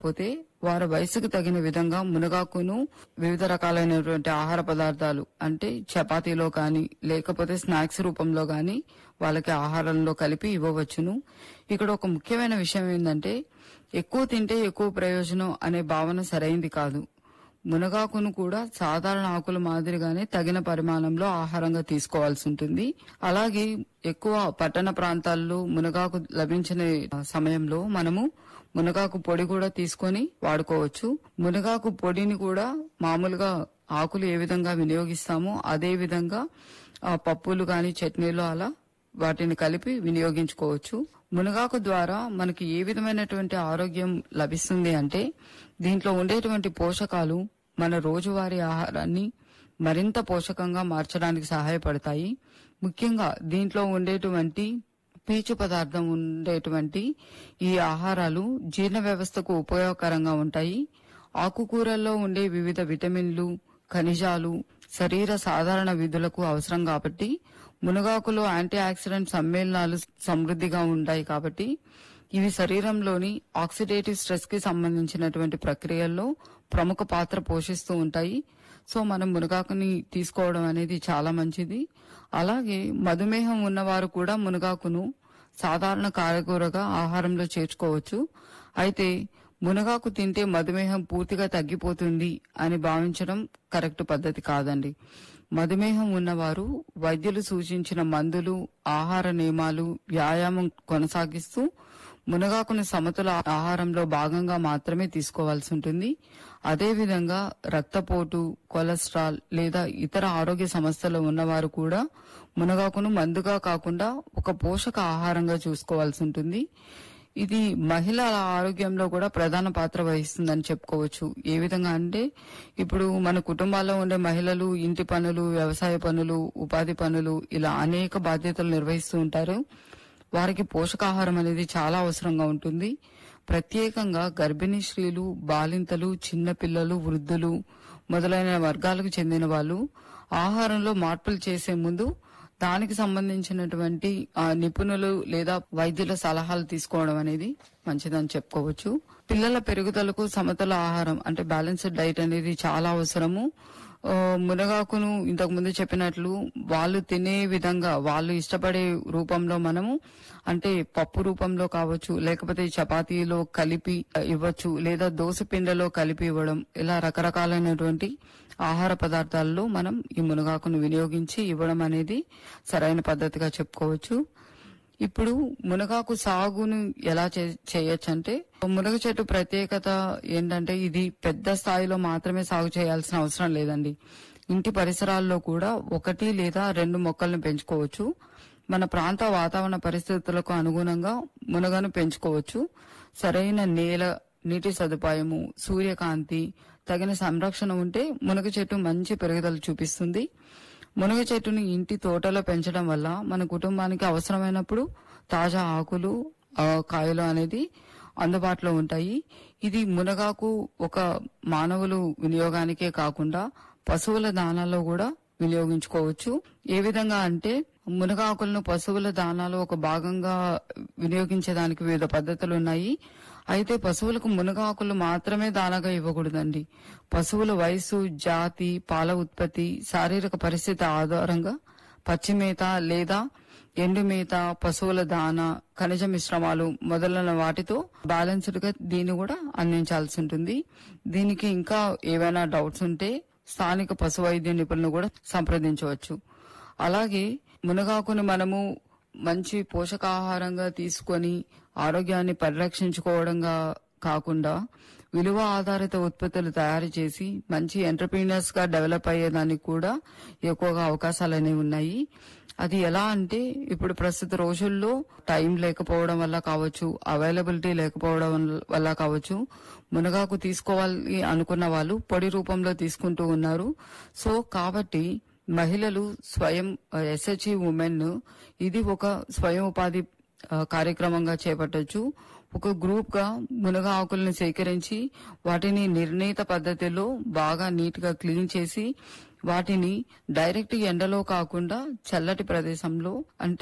పోతే వారి వయసుకు తగిన విధంగా మునగాకును వివిధ రకాలైనటువంటి ఆహార పదార్థాలు అంటే చపాతీలో కానీ లేకపోతే స్నాక్స్ రూపంలో కానీ వాళ్ళకి ఆహారంలో కలిపి ఇవ్వవచ్చును ఇక్కడ ఒక ముఖ్యమైన విషయం ఏంటంటే ఎక్కువ తింటే ఎక్కువ ప్రయోజనం అనే భావన సరైంది కాదు మునగాకును కూడా సాధారణ ఆకుల మాదిరిగానే తగిన పరిమాణంలో ఆహారంగా తీసుకోవాల్సి ఉంటుంది అలాగే ఎక్కువ పట్టణ ప్రాంతాల్లో మునగాకు లభించిన సమయంలో మనము మునగాకు పొడి కూడా తీసుకొని వాడుకోవచ్చు మునగాకు పొడిని కూడా మామూలుగా ఆకులు ఏ విధంగా వినియోగిస్తామో అదే విధంగా ఆ పప్పులు గాని చట్నీలు అలా వాటిని కలిపి వినియోగించుకోవచ్చు మునగాకు ద్వారా మనకి ఏ విధమైనటువంటి ఆరోగ్యం లభిస్తుంది అంటే దీంట్లో ఉండేటువంటి పోషకాలు మన రోజువారీ ఆహారాన్ని మరింత పోషకంగా మార్చడానికి సహాయపడతాయి ముఖ్యంగా దీంట్లో ఉండేటువంటి పీచు పదార్థం ఉండేటువంటి ఈ ఆహారాలు జీర్ణ వ్యవస్థకు ఉపయోగకరంగా ఉంటాయి ఆకుకూరల్లో ఉండే వివిధ విటమిన్లు ఖనిజాలు శరీర సాధారణ విధులకు అవసరం కాబట్టి మునగాకులో యాంటీ ఆక్సిడెంట్ సమ్మేళనాలు సమృద్ధిగా ఉంటాయి కాబట్టి ఇవి శరీరంలోని ఆక్సిడేటివ్ స్ట్రెస్ కి సంబంధించినటువంటి ప్రక్రియల్లో ప్రముఖ పాత్ర పోషిస్తూ ఉంటాయి సో మనం మునగాకుని తీసుకోవడం అనేది చాలా మంచిది అలాగే మధుమేహం ఉన్నవారు కూడా మునగాకును సాధారణ కాయగూరగా ఆహారంలో చేర్చుకోవచ్చు అయితే మునగాకు తింటే మధుమేహం పూర్తిగా తగ్గిపోతుంది అని భావించడం కరెక్ట్ పద్ధతి కాదండి మధుమేహం ఉన్నవారు వైద్యులు సూచించిన మందులు ఆహార నియమాలు వ్యాయామం కొనసాగిస్తూ మునగాకును సమతుల ఆహారంలో భాగంగా మాత్రమే తీసుకోవాల్సి ఉంటుంది అదేవిధంగా రక్తపోటు కొలెస్ట్రాల్ లేదా ఇతర ఆరోగ్య సమస్యలు ఉన్నవారు కూడా మునగాకును మందుగా కాకుండా ఒక పోషక ఆహారంగా చూసుకోవాల్సి ఉంటుంది ఇది మహిళల ఆరోగ్యంలో కూడా ప్రధాన పాత్ర వహిస్తుందని చెప్పుకోవచ్చు ఏ విధంగా అంటే ఇప్పుడు మన కుటుంబాల్లో ఉండే మహిళలు ఇంటి పనులు వ్యవసాయ పనులు ఉపాధి పనులు ఇలా అనేక బాధ్యతలు నిర్వహిస్తూ ఉంటారు వారికి పోషకాహారం అనేది చాలా అవసరంగా ఉంటుంది ప్రత్యేకంగా గర్భిణీ స్త్రీలు బాలింతలు చిన్నపిల్లలు వృద్ధులు మొదలైన వర్గాలకు చెందిన వాళ్ళు ఆహారంలో మార్పులు చేసే ముందు దానికి సంబంధించినటువంటి ఆ, నిపుణులు లేదా వైద్యుల సలహాలు తీసుకోవడం అనేది మంచిదని చెప్పుకోవచ్చు పిల్లల పెరుగుదలకు సమతుల ఆహారం అంటే బ్యాలెన్స్డ్ డైట్ అనేది చాలా అవసరము ఆ, మునగాకును ఇంతకు ముందు చెప్పినట్లు వాళ్ళు తినే విధంగా వాళ్ళు ఇష్టపడే రూపంలో మనము అంటే పప్పు రూపంలో కావచ్చు లేకపోతే చపాతీలో కలిపి ఆ, ఇవ్వచ్చు లేదా దోశ పిండిలో కలిపి ఇవ్వడం ఇలా రకరకాలైనటువంటి ఆహార పదార్థాల్లో మనం ఈ మునగాకును వినియోగించి ఇవ్వడం అనేది సరైన పద్ధతిగా చెప్పుకోవచ్చు ఇప్పుడు మునగాకు సాగును ఎలా చేయొచ్చు అంటే మునగ చెట్టు ప్రత్యేకత ఏంటంటే ఇది పెద్ద స్థాయిలో మాత్రమే సాగు చేయాల్సిన అవసరం లేదండి ఇంటి పరిసరాల్లో కూడా ఒకటి లేదా రెండు మొక్కలను పెంచుకోవచ్చు మన ప్రాంత వాతావరణ పరిస్థితులకు అనుగుణంగా మునగను పెంచుకోవచ్చు సరైన నేల నీటి సదుపాయము సూర్యకాంతి తగిన సంరక్షణ ఉంటే మునగ చెట్టు మంచి పెరుగుదల చూపిస్తుంది మునగ చెట్టుని ఇంటి తోటలో పెంచడం వల్ల మన కుటుంబానికి అవసరమైనప్పుడు తాజా ఆకులు ఆ, కాయలు అనేది అందుబాటులో ఉంటాయి ఇది మునగాకు ఒక మానవులు వినియోగానికే కాకుండా పశువుల దానాల్లో కూడా వినియోగించుకోవచ్చు ఏ విధంగా అంటే మునగాకులను పశువుల దానాలో ఒక భాగంగా వినియోగించడానికి వివిధ పద్ధతులు ఉన్నాయి అయితే పశువులకు మునగాకులు మాత్రమే దానాగా ఇవ్వకూడదండి పశువుల వయసు జాతి పాల ఉత్పత్తి శారీరక పరిస్థితి ఆధారంగా పచ్చిమేత లేదా ఎండుమేత పశువుల దాన ఖనిజ మిశ్రమాలు మొదలైన వాటితో బ్యాలెన్స్డ్ గా దీన్ని కూడా అందించాల్సి ఉంటుంది దీనికి ఇంకా ఏవైనా డౌట్స్ ఉంటే స్థానిక పశు వైద్య నిపుణులను కూడా సంప్రదించవచ్చు అలాగే మునగాకును మనము మంచి పోషకాహారంగా తీసుకొని ఆరోగ్యాన్ని పరిరక్షించుకోవడంగా కాకుండా విలువ ఆధారిత ఉత్పత్తులు తయారు చేసి మంచి ఎంటర్ప్రీనర్స్ గా డెవలప్ అయ్యేదానికి కూడా ఎక్కువగా అవకాశాలు అనేవి ఉన్నాయి అది ఎలా అంటే ఇప్పుడు ప్రస్తుత రోజుల్లో టైం లేకపోవడం వల్ల కావచ్చు అవైలబిలిటీ లేకపోవడం వల్ల కావచ్చు మునగాకు తీసుకోవాలి అనుకున్న వాళ్ళు పొడి రూపంలో తీసుకుంటూ ఉన్నారు సో కాబట్టి మహిళలు స్వయం ఎస్హెచ్ఈ ఉమెన్ ఇది ఒక స్వయం ఉపాధి ఆ, కార్యక్రమంగా చేపట్టొచ్చు ఒక గ్రూప్ గా మునగ ఆకులను సేకరించి వాటిని నిర్ణీత పద్ధతిలో బాగా నీట్ గా క్లీన్ చేసి వాటిని డైరెక్ట్ ఎండలో కాకుండా చల్లటి ప్రదేశంలో అంటే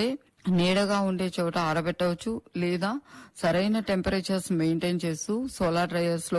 నీడగా ఉండే చోట ఆరబెట్టవచ్చు లేదా సరైన టెంపరేచర్స్ మెయింటైన్ చేస్తూ సోలార్ డ్రైయర్స్ లో